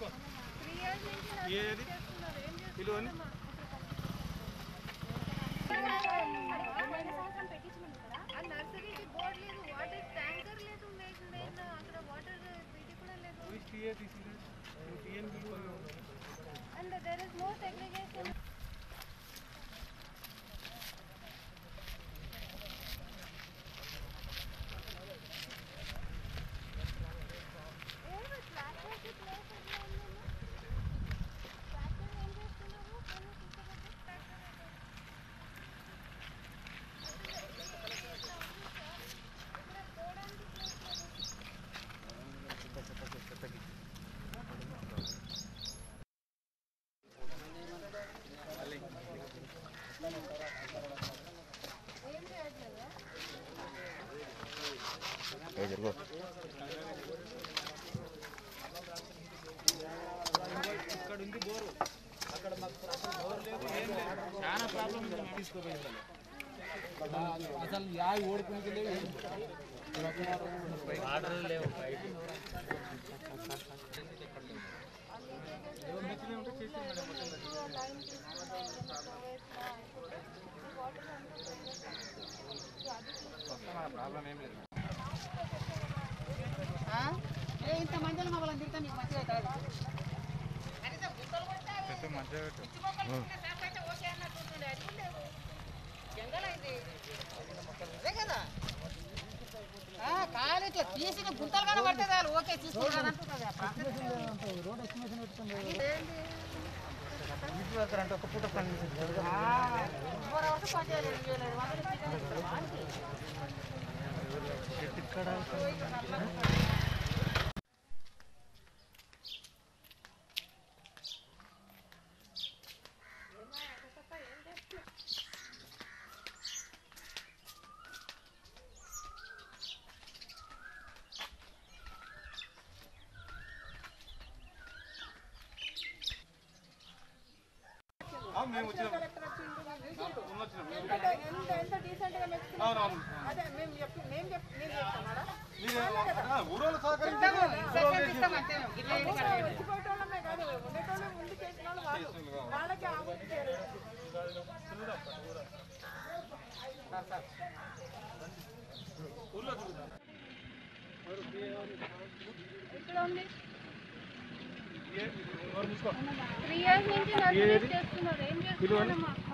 తీసుకో three years నుంచి nursery ఏది? చేస్తున్నారు. ఏం పిలువని చేస్తున్నారమ్మా? ఆ నర్సరీకి బోర్డు లేదు వాటర్ ట్యాంకర్ లేదు లేకుండా ఏందో అక్కడ వాటర్ ఇది కూడా లేదు and there is no segregation ఏం చేయట్లేదా ఇక్కడ ఉంది బోరు అక్కడ మాకు అసలు బోర్ లేదు ఏం లేదు చాలా ప్రాబ్లం తీసుకోపోయింది అసలు యావి ఓడిపోయింది లేవు వాటర్ లేవు ప్రాబ్లం ఏం లేదు ఇంత మందిని మమ్మల్ని తింటే నీకు మంచిగా అవుతుంది చెట్టు మంచిగా పెట్టు అదే కదా ఆ, కాలు ఇట్లా తీసిన గుంతలు కానీ పడితే చాలు ఓకే తీసుకుంటాను అంటుంది ఆ ప్రాంతం. రోడ్ ఎస్టిమేషన్ పెట్టుకుంది అంటే ఒక పూట పని ఆ, ఫోర్ అవర్స్ పని చేయలేదు, చేయలేదు. వందలు చికెన్ ఇస్తారు. ఇక్కడ మేము వచ్చినాం అవునవును ఊరోళ్ళు సహకరించారు సెకండ్ ఇస్తాం అంతే. ఇట్లా ఏం కాదు. ఇక్కడ ఉంది త్రీ ఇయర్స్ నుంచి నర్సరీ చేస్తున్నారు ఏం చేస్తున్నారమ్మా